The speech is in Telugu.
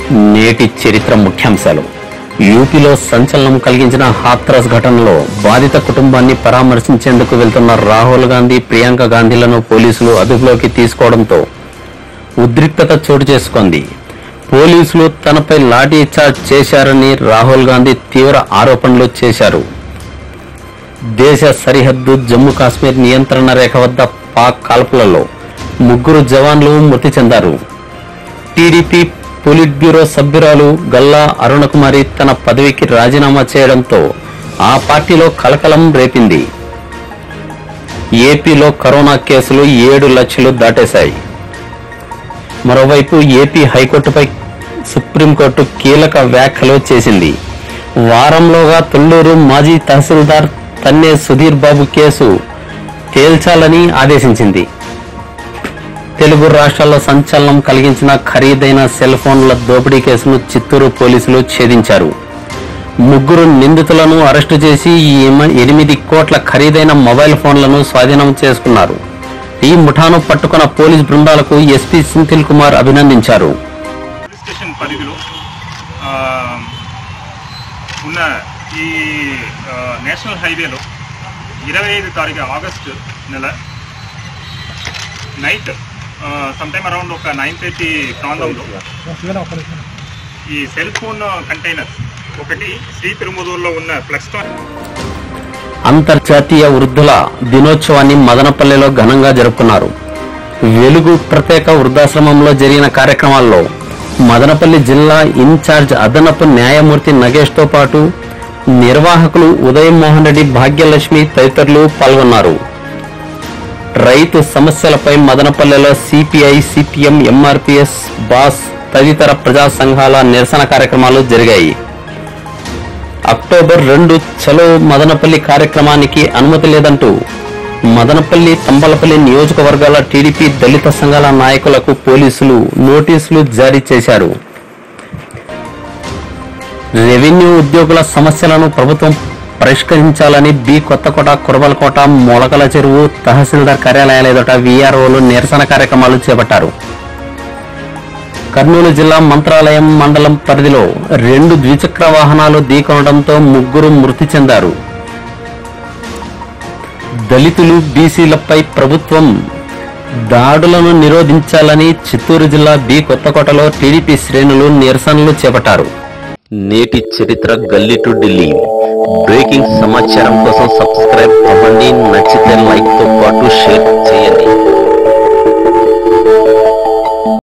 నేటి చరిత్ర ముఖ్యాంశాలు యూపీలో సంచలనం కలిగించిన హాత్రస్ ఘటనలో బాధిత కుటుంబాన్ని పరామర్శించేందుకు వెళ్తున్న రాహుల్ గాంధీ ప్రియాంక గాంధీలను పోలీసులు అదుపులోకి తీసుకోవడంతో ఉద్రిక్తత చోటు చేసుకుంది పోలీసులు తనపై లాఠీ చార్జ్ చేశారని రాహుల్ గాంధీ తీవ్ర ఆరోపణలు చేశారు దేశ సరిహద్దు జమ్మూ కాశ్మీర్ నియంత్రణ రేఖ వద్ద పాక్ కాల్పులలో ముగ్గురు జవాన్లు మృతి చెందారు టీడీపీ పొలిట్ బ్యూరో సభ్యురాలు గల్లా అరుణకుమారి తన పదవికి రాజీనామా చేయడంతో ఆ పార్టీలో కలకలం రేపింది ఏపీలో కరోనా కేసులు ఏడు లక్షలు దాటేశాయి మరోవైపు ఏపీ హైకోర్టుపై సుప్రీంకోర్టు కీలక వ్యాఖ్యలు చేసింది వారంలోగా తుళ్లూరు మాజీ తహసీల్దార్ తన్నే సుధీర్ బాబు కేసు తేల్చాలని ఆదేశించింది తెలుగు రాష్ట్రాల్లో సంచలనం కలిగించిన ఖరీదైన సెల్ ఫోన్ల దోపిడీ కేసును చిత్తూరు పోలీసులు ఛేదించారు ముగ్గురు నిందితులను అరెస్టు చేసి ఈ ఎమ- ఎనిమిది కోట్ల ఖరీదైన మొబైల్ ఫోన్లను స్వాధీనం చేసుకున్నారు ఈ ముఠాను పట్టుకున్న పోలీస్ బృందాలకు ఎస్పీ సింథిల్ కుమార్ అభినందించారు పోలీస్ స్టేషన్ పరిధిలో ఆ, ఉన్న ఈ ఆ, నేషనల్ హైవేలో ఇరవై ఐదు తారీఖు ఆగస్టు నెల నైట్ సమ్ టైమ్ అరౌండ్ ఒక నైన్ థర్టీ ప్రాంతంలో ఈ సెల్ ఫోన్ కంటైనర్ ఒకటి శ్రీ పెరుముదూరులో ఉన్న ఫ్లెక్స్తో అంతర్జాతీయ వృద్ధుల దినోత్సవాన్ని మదనపల్లెలో ఘనంగా జరుపుకున్నారు వెలుగు ప్రత్యేక వృద్ధాశ్రమంలో జరిగిన కార్యక్రమాల్లో మదనపల్లి జిల్లా ఇన్ఛార్జ్ అదనపు న్యాయమూర్తి నగేష్తో పాటు నిర్వాహకులు ఉదయం మోహన్ రెడ్డి భాగ్యలక్ష్మి తదితరులు పాల్గొన్నారు రైతు సమస్యలపై మదనపల్లెలో సిపిఐ సిపిఎం ఎంఆర్పిఎస్ బాస్ తదితర ప్రజా సంఘాల నిరసన కార్యక్రమాలు జరిగాయి అక్టోబర్ రెండు చలో మదనపల్లి కార్యక్రమానికి అనుమతి లేదంటూ మదనపల్లి తంబలపల్లి నియోజకవర్గాల టీడీపీ దళిత సంఘాల నాయకులకు పోలీసులు నోటీసులు జారీ చేశారు రెవెన్యూ ఉద్యోగుల సమస్యలను ప్రభుత్వం పరిష్కరించాలని బి కొత్తకోట కురబలకోట మొలకల చెరువు తహసీల్దార్ కార్యాలయాల ఎదుట వీఆర్ఓలు నిరసన కార్యక్రమాలు చేపట్టారు కర్నూలు జిల్లా మంత్రాలయం మండలం పరిధిలో రెండు ద్విచక్ర వాహనాలు ఢీకొనడంతో ముగ్గురు మృతి చెందారు దళితులు బీసీలపై ప్రభుత్వం దాడులను నిరోధించాలని చిత్తూరు జిల్లా బి కొత్తకోటలో టీడీపీ శ్రేణులు నిరసనలు చేపట్టారు నేటి చరిత్ర గల్లీ టు ఢిల్లీ బ్రేకింగ్ సమాచారం కోసం సబ్స్క్రైబ్ అవ్వండి నచ్చితే లైక్ తో పాటు షేర్ చేయండి